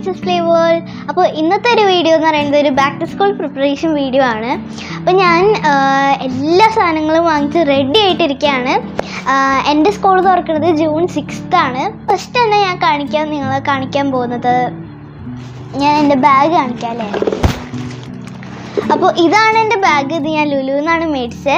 മിച്ചസ് play world അപ്പോൾ ഇന്നത്തെ ഒരു വീഡിയോ എന്ന് പറയുന്നത് ഒരു back to school preparation video ആണ് അപ്പോൾ ഞാൻ ആ, എല്ലാ സാധനങ്ങളും വാങ്ങിച്ച് റെഡി ആയിട്ടിരിക്കുകയാണ് ആ, എൻ്റെ സ്കൂൾ തുറക്കുന്നത് ജൂൺ സിക്സ്ത് ആണ് ഫസ്റ്റ് തന്നെ ഞാൻ കാണിക്കാൻ നിങ്ങളെ കാണിക്കാൻ പോകുന്നത് ഞാൻ എൻ്റെ ബാഗ് കാണിക്കാം അല്ലേ അപ്പോൾ ഇതാണ് എൻ്റെ ബാഗ് ഇത് ഞാൻ ലുലു എന്നാണ് മേടിച്ചത്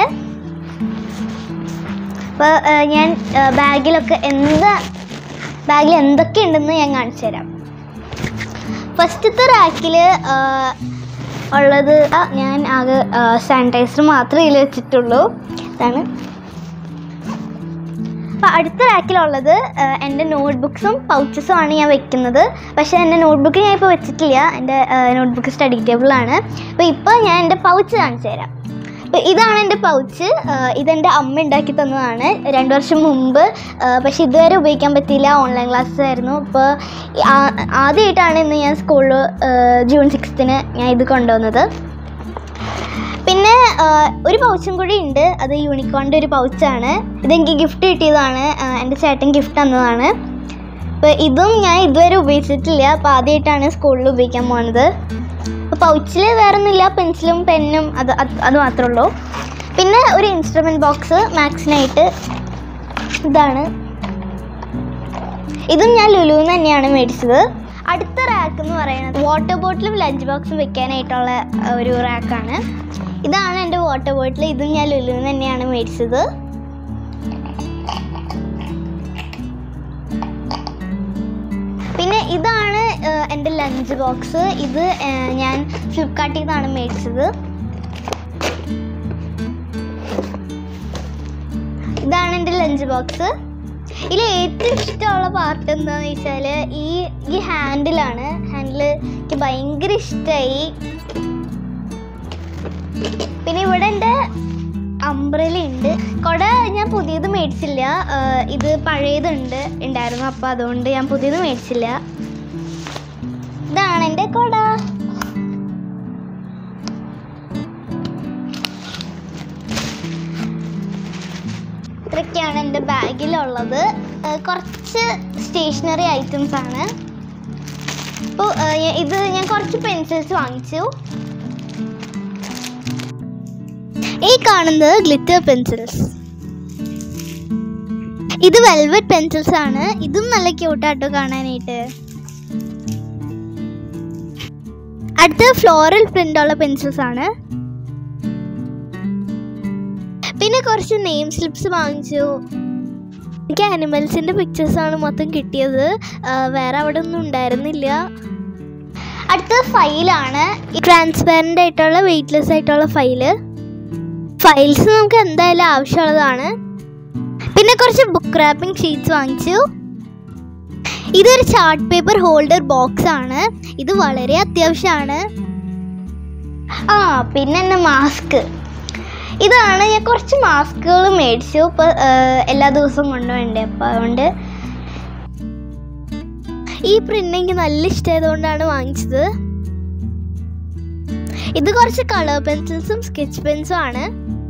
അപ്പോൾ ഞാൻ ആ, ബാഗിലൊക്കെ എന്താ ബാഗിൽ എന്തൊക്കെ ഉണ്ടെന്ന് ഞാൻ കാണിച്ചു തരാം ഫസ്റ്റത്തെ റാക്കിൽ ഉള്ളത് ആ, ഞാൻ ആകെ സാനിറ്റൈസർ മാത്രമേ ഇതിൽ വെച്ചിട്ടുള്ളൂ ഇതാണ് അപ്പോൾ അടുത്ത റാക്കിലുള്ളത് ആ, എൻ്റെ നോട്ട്ബുക്സും പൗച്ചസും ആണ് ഞാൻ വെക്കുന്നത് പക്ഷേ എൻ്റെ നോട്ട്ബുക്ക് ഞാൻ ഇപ്പോൾ വെച്ചിട്ടില്ല എൻ്റെ നോട്ട്ബുക്ക് സ്റ്റഡി ടേബിളാണ് അപ്പോൾ ഇപ്പോൾ ഞാൻ എൻ്റെ പൗച്ച് കാണിച്ചു തരാം അപ്പോൾ ഇതാണ് എൻ്റെ പൗച്ച് ഇതെൻ്റെ അമ്മ ഉണ്ടാക്കി തന്നതാണ് രണ്ട് വർഷം മുമ്പ് ആ, പക്ഷേ ഇതുവരെ ഉപയോഗിക്കാൻ പറ്റിയില്ല ഓൺലൈൻ ക്ലാസ്സസ് ആയിരുന്നു അപ്പോൾ ആദ്യമായിട്ടാണ് ഇന്ന് ഞാൻ സ്കൂളിൽ ജൂൺ സിക്സ്ത്തിന് ഞാൻ ഇത് കൊണ്ടുവന്നത് പിന്നെ ആ, ഒരു പൗച്ചും കൂടി ഉണ്ട് അത് യൂണിക്കോണിൻ്റെ ഒരു പൗച്ചാണ് ഇതെനിക്ക് ഗിഫ്റ്റ് കിട്ടിയതാണ് ആ, എൻ്റെ ചേട്ടൻ ഗിഫ്റ്റ് തന്നതാണ് അപ്പോൾ ഇതും ഞാൻ ഇതുവരെ ഉപയോഗിച്ചിട്ടില്ല അപ്പോൾ ആദ്യമായിട്ടാണ് സ്കൂളിൽ ഉപയോഗിക്കാൻ പോകുന്നത് അപ്പോൾ പൗച്ചിൽ വേറെ ഒന്നുമില്ല പെൻസിലും പെന്നും അത് അത് അത് മാത്രമേ ഉള്ളൂ പിന്നെ ഒരു ഇൻസ്ട്രുമെൻറ്റ് ബോക്സ് മാത്സിനായിട്ട് ഇതാണ് ഇതും ഞാൻ ലുലുന്ന് തന്നെയാണ് മേടിച്ചത് അടുത്ത റാക്ക് എന്ന് പറയുന്നത് വാട്ടർ ബോട്ടിലും ലഞ്ച് ബോക്സും വെക്കാനായിട്ടുള്ള ആ, ഒരു റാക്കാണ് ഇതാണ് എൻ്റെ വാട്ടർ ബോട്ടിൽ ഇതും ഞാൻ ലുലുന്ന് തന്നെയാണ് മേടിച്ചത് പിന്നെ ഇതാണ് ആ, എൻ്റെ ലഞ്ച് ബോക്സ് ഇത് ആ, ഞാൻ ഫ്ലിപ്കാർട്ടിൽ നിന്നാണ് മേടിച്ചത് ഇതാണ് എൻ്റെ ലഞ്ച് ബോക്സ് ഇതിൽ ഏറ്റവും ഇഷ്ടമുള്ള പാർട്ട് എന്താണെന്ന് വെച്ചാൽ ഈ ഈ ഹാൻഡിലാണ് ഹാൻഡിൽ എനിക്ക് ഭയങ്കര ഇഷ്ടമായി പിന്നെ ഇവിടെ എൻ്റെ അംബ്രല ഉണ്ട് കുട ഞാൻ പുതിയത് മേടിച്ചില്ല ആ, ഇത് പഴയതുണ്ട് ഉണ്ടായിരുന്നു അപ്പോൾ അതുകൊണ്ട് ഞാൻ പുതിയത് മേടിച്ചില്ല ഇതാണ് എൻ്റെ കുട ഇത്രയൊക്കെയാണ് എൻ്റെ ബാഗിലുള്ളത് ആ, കുറച്ച് സ്റ്റേഷനറി ഐറ്റംസ് ആണ് അപ്പോൾ ഇത് ഞാൻ കുറച്ച് പെൻസിൽസ് വാങ്ങിച്ചു ഈ കാണുന്നത് ഗ്ലിറ്റർ പെൻസിൽസ് ഇത് വെൽവെറ്റ് പെൻസിൽസ് ആണ് ഇതും നല്ല ക്യൂട്ടാട്ടോ കാണാനായിട്ട് അടുത്ത ഫ്ലോറൽ പ്രിന്റ് ഉള്ള പെൻസിൽസ് ആണ് പിന്നെ കുറച്ച് നെയിം സ്ലിപ്സ് വാങ്ങിച്ചു എനിക്ക് ആനിമൽസിന്റെ പിക്ചേഴ്സ് ആണ് മൊത്തം കിട്ടിയത് ആ, വേറെ അവിടെ ഒന്നും ഉണ്ടായിരുന്നില്ല അടുത്ത ഫൈലാണ് ട്രാൻസ്പെറൻ്റ് ആയിട്ടുള്ള വെയിറ്റ്ലെസ് ആയിട്ടുള്ള ഫൈല് ഫയൽസ് നമുക്ക് എന്തായാലും ആവശ്യമുള്ളതാണ് പിന്നെ കുറച്ച് ബുക്ക് റാപ്പിംഗ് ഷീറ്റ്സ് വാങ്ങിച്ചു ഇതൊരു ചാർട്ട് പേപ്പർ ഹോൾഡർ ബോക്സ് ആണ് ഇത് വളരെ അത്യാവശ്യമാണ് ആ പിന്നെ എൻ്റെ മാസ്ക് ഇതാണ് ഞാൻ കുറച്ച് മാസ്കുകൾ മേടിച്ചു ഇപ്പോൾ എല്ലാ ദിവസവും കൊണ്ടുപോകണ്ടേ അപ്പോൾ അതുകൊണ്ട് ഈ പ്രിന്റ് എനിക്ക് നല്ല ഇഷ്ടമായതുകൊണ്ടാണ് വാങ്ങിച്ചത് ഇത് കുറച്ച് കളർ പെൻസിൽസും സ്കെച്ച് പെൻസും ആണ്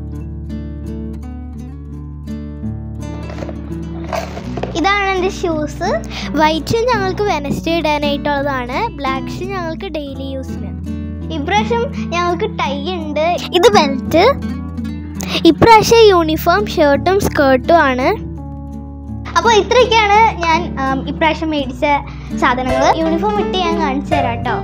ഇതാണ് എൻ്റെ ഷൂസ് വൈറ്റ് ഷൂ ഞങ്ങൾക്ക് വെനസ്ഡേ ഇടാനായിട്ടുള്ളതാണ് ബ്ലാക്ക് ഷൂ ഞങ്ങൾക്ക് ഡെയിലി യൂസിന് ഇപ്രാവശ്യം ഞങ്ങൾക്ക് ടൈ ഉണ്ട് ഇത് ബെൽറ്റ് ഇപ്രാവശ്യം യൂണിഫോം ഷർട്ടും സ്കേർട്ടും ആണ് അപ്പോൾ ഇത്രയൊക്കെയാണ് ഞാൻ ആം, ഇപ്രാവശ്യം മേടിച്ച സാധനങ്ങൾ യൂണിഫോം ഇട്ട് ഞാൻ കാണിച്ചു തരാം കേട്ടോ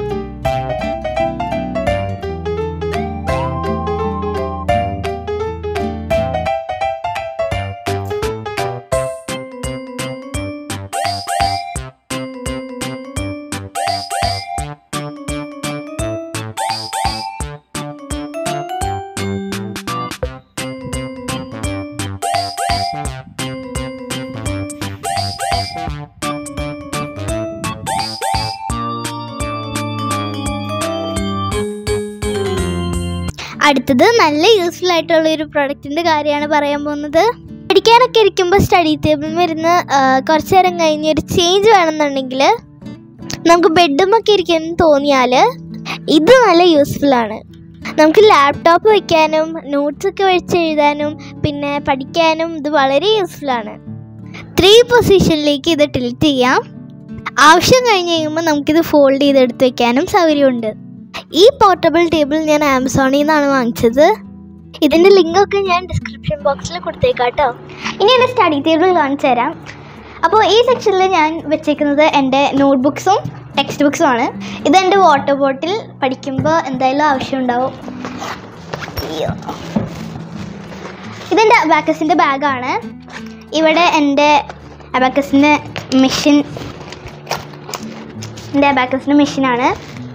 അടുത്തത് നല്ല യൂസ്ഫുൾ ആയിട്ടുള്ള ഒരു പ്രൊഡക്റ്റിൻ്റെ കാര്യമാണ് പറയാൻ പോകുന്നത് പഠിക്കാനൊക്കെ ഇരിക്കുമ്പോൾ സ്റ്റഡി ടേബിളിൽ ഇരുന്ന് ആ, കുറച്ച് നേരം കഴിഞ്ഞ് ഒരു ചേഞ്ച് വേണമെന്നുണ്ടെങ്കിൽ നമുക്ക് ബെഡുമൊക്കെ ഇരിക്കാൻ തോന്നിയാൽ ഇത് നല്ല യൂസ്ഫുൾ ആണ് നമുക്ക് ലാപ്ടോപ്പ് വയ്ക്കാനും നോട്ട്സ് ഒക്കെ വെച്ച് എഴുതാനും പിന്നെ പഠിക്കാനും ഇത് വളരെ യൂസ്ഫുൾ ആണ് ത്രീ പൊസിഷനിലേക്ക് ഇത് ടിൽറ്റ് ചെയ്യാം ആവശ്യം കഴിഞ്ഞ് കഴിയുമ്പോൾ നമുക്കിത് ഫോൾഡ് ചെയ്തെടുത്ത് വെക്കാനും സൗകര്യമുണ്ട് ഈ പോർട്ടബിൾ ടേബിൾ ഞാൻ ആമസോണിൽ നിന്നാണ് വാങ്ങിച്ചത് ഇതിൻ്റെ ലിങ്കൊക്കെ ഞാൻ ഡിസ്ക്രിപ്ഷൻ ബോക്സിൽ കൊടുത്തേക്കാം കേട്ടോ ഇനി എൻ്റെ സ്റ്റഡി ടേബിൾ കാണിച്ചു തരാം അപ്പോൾ ഈ സെക്ഷനിൽ ഞാൻ വെച്ചേക്കുന്നത് എൻ്റെ നോട്ട്ബുക്സും ടെക്സ്റ്റ് ബുക്സും ആണ് ഇത് എൻ്റെ വാട്ടർ ബോട്ടിൽ പഠിക്കുമ്പോൾ എന്തായാലും ആവശ്യമുണ്ടാവും അയ്യോ. ഇതെൻ്റെ അബാക്കസിൻ്റെ ബാഗാണ് ഇവിടെ എൻ്റെ അബാക്കസിൻ്റെ മെഷീൻ എൻ്റെ അബാക്കസിൻ്റെ മെഷീനാണ്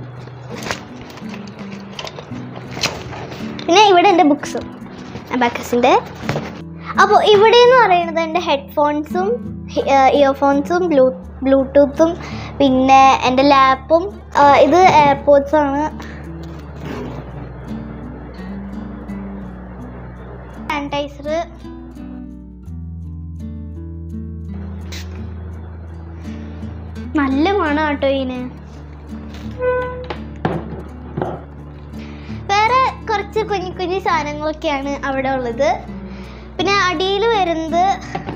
പിന്നെ ഇവിടെ എൻ്റെ ബുക്സും അബാക്കസിൻ്റെ അപ്പോൾ ഇവിടെ എന്ന് പറയുന്നത് എൻ്റെ ഹെഡ്ഫോൺസും ഇയർഫോൺസും ബ്ലൂ ബ്ലൂടൂത്തും പിന്നെ എൻ്റെ ലാപ്പും ഇത് എയർപോഡ്സ് ആണ് സാനിറ്റൈസർ നല്ല മണം കേട്ടോ ഇതിന് വേറെ കുറച്ച് കുഞ്ഞു കുഞ്ഞു സാധനങ്ങളൊക്കെയാണ് അവിടെ ഉള്ളത് പിന്നെ അടിയിൽ വരുന്നത്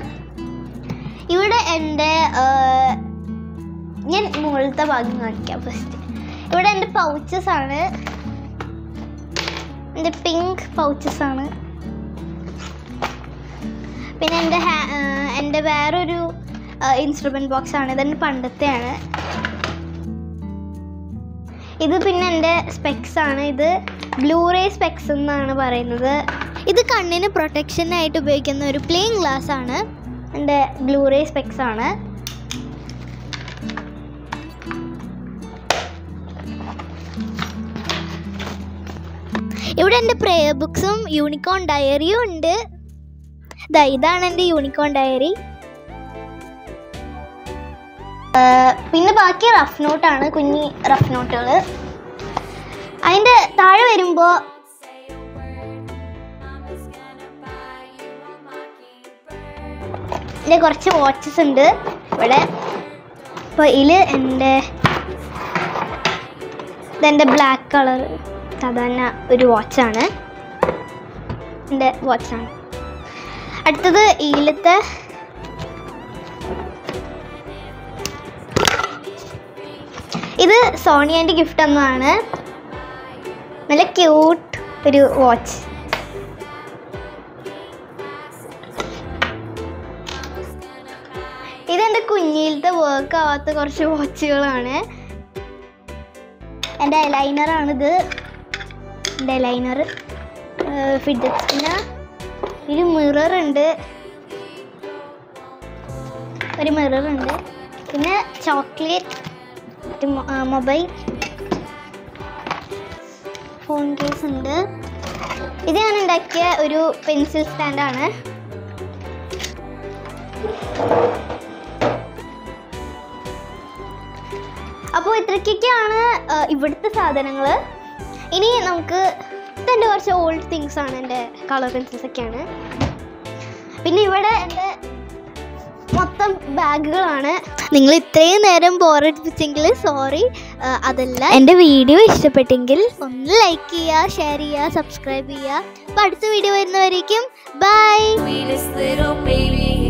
ഇവിടെ എൻ്റെ ആ, ഞാൻ മുകളിലത്തെ ഭാഗം കാണിക്കാം ഫസ്റ്റ് ഇവിടെ എൻ്റെ പൗച്ചസ് ആണ് എൻ്റെ പിങ്ക് പൗച്ചസ് ആണ് പിന്നെ എൻ്റെ ഹാ- ആ, എൻ്റെ വേറൊരു ഇൻസ്ട്രുമെൻറ്റ് ബോക്സ് ആണ് ഇതെൻ്റെ പണ്ടത്തെയാണ് ഇത് പിന്നെ എൻ്റെ സ്പെക്സ് ആണ് ഇത് ബ്ലൂറേ സ്പെക്സ് എന്നാണ് പറയുന്നത് ഇത് കണ്ണിന് പ്രൊട്ടക്ഷൻ ആയിട്ട് ഉപയോഗിക്കുന്ന ഒരു പ്ലെയിൻ ഗ്ലാസ് ആണ് എൻ്റെ ബ്ലൂറേ സ്പെക്സ് ആണ് ഇവിടെ എൻ്റെ പ്രേയർ ബുക്സും യൂണിക്കോൺ ഡയറിയും ഉണ്ട് ദാ ഇതാണ് എൻ്റെ യൂണിക്കോൺ ഡയറി പിന്നെ ബാക്കി റഫ് നോട്ടാണ് കുഞ്ഞി റഫ് നോട്ടുകൾ അതിൻ്റെ താഴെ വരുമ്പോൾ ഇതിൻ്റെ കുറച്ച് വാച്ചസ് ഉണ്ട് ഇവിടെ അപ്പോൾ ഇതിൽ എൻ്റെ ഇതെൻ്റെ ബ്ലാക്ക് കളർ സാധാരണ ഒരു വാച്ചാണ് എൻ്റെ വാച്ചാണ് അടുത്തത് ഈലത്തെ ഇത് സോണിയൻ്റെ ഗിഫ്റ്റ് എന്നതാണ് നല്ല ക്യൂട്ട് ഒരു വാച്ച് ഇതെൻ്റെ കുഞ്ഞിലത്തെ വർക്ക് ആവാത്ത കുറച്ച് വാച്ചുകളാണ് എൻ്റെ ഐലൈനറാണിത് എൻ്റെ ഐലൈനർ ഫിഡറ്റ് പിന്നെ ഒരു മിറർ ഉണ്ട് ഒരു മിറർ ഉണ്ട് പിന്നെ ചോക്ലേറ്റ് മൊബൈൽ ഫോൺ കേസ് ഉണ്ട് ഇത് ഞാൻ ഉണ്ടാക്കിയ ഒരു പെൻസിൽ സ്റ്റാൻഡാണ് അപ്പോൾ ഇത്രയ്ക്കൊക്കെയാണ് ആ, ഇവിടുത്തെ സാധനങ്ങൾ ഇനി നമുക്ക് ഇതെൻ്റെ കുറച്ച് ഓൾഡ് തിങ്സ് ആണ് എൻ്റെ കളർ പെൻസിൽസ് ഒക്കെയാണ് പിന്നെ ഇവിടെ എൻ്റെ മൊത്തം ബാഗുകളാണ് നിങ്ങൾ ഇത്രയും നേരം ബോറടിപ്പിച്ചെങ്കിൽ സോറി അതല്ല എൻ്റെ വീഡിയോ ഇഷ്ടപ്പെട്ടെങ്കിൽ ഒന്ന് ലൈക്ക് ചെയ്യുക ഷെയർ ചെയ്യുക സബ്സ്ക്രൈബ് ചെയ്യുക അപ്പോൾ അടുത്ത വീഡിയോ വരുന്നവരേക്കും ബൈ Sweetest little baby